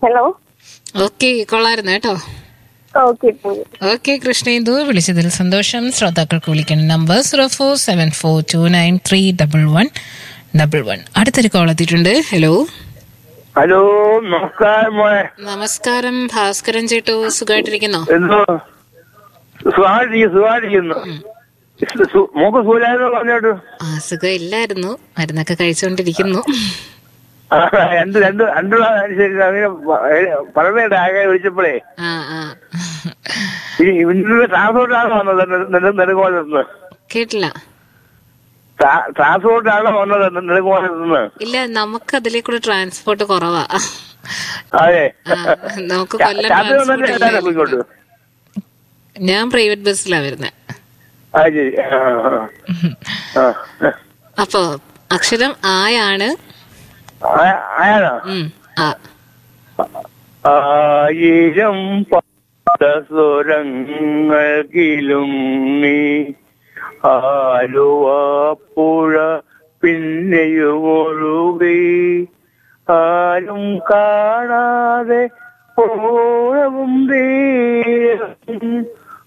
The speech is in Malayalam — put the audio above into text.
ഹലോ ഓക്കെ കൊള്ളായിരുന്നു കേട്ടോ okay thank you okay Krishnendu വിളിച്ചതിൽ സന്തോഷം ശ്രോതാക്കൾക്ക് വിളിക്കുന്ന number zero four seven four two nine three double one double one അടുത്തൊരു കോൾ എത്തിയിട്ടുണ്ട് ഹലോ ഹലോ നമസ്കാരം മോനെ നമസ്കാരം ഭാസ്കരൻ ചേട്ടു സുഖമായിട്ടിരിക്കുന്നോ എന്തോ സുഖായിരിക്കുന്നു സുഖായിരിക്കുന്നു സു- മോക്ക് സൂര്യാന്ന് പറഞ്ഞോട്ടു ആ സുഖം ഇല്ലായിരുന്നു മരുന്നൊക്കെ കഴിച്ചുകൊണ്ടിരിക്കുന്നു ആ, രണ്ട് രണ്ട് രണ്ടു അനുസരിച്ച് അങ്ങനെ പറഞ്ഞിട്ട് ആകെ വിളിച്ചപ്പോഴേ ആ ആ ഈ ഇവന്റെ ട്രാൻസ്പോർട്ടാണ് വന്നത് നെടു- നെടുങ്കോലത്ത് കേട്ടില്ല ട്രാ- ട്രാൻസ്പോർട്ടാണ് വന്നത് നെ- നെടുങ്കോലത്ത് നിന്ന് ഇല്ല നമുക്ക് അതിലേക്കൂടെ ട്രാൻസ്പോർട്ട് കുറവാ അതെ ആ, നമുക്ക് ചാ- കൊല്ലം ചാത്തൻ വന്നിട്ട് ട്രാൻസ്പോർട്ട് എല്ലാരും ഇല്ല. പോയിക്കോട്ടു ഞാൻ പ്രൈവറ്റ് ബസ്സിലാ വരുന്നത് ആ ശരി ആ, ആ. ആ. അപ്പൊ അക്ഷരം ആയാണ് ആ- ആയാണോ ഉം, ആ ആയിരം സ്വരങ്ങൾക്കിലും നീ ആലുവാപ്പുഴ പിന്നെയുമൊഴുകി ആരും കാണാതെ ഓഴവും തീരം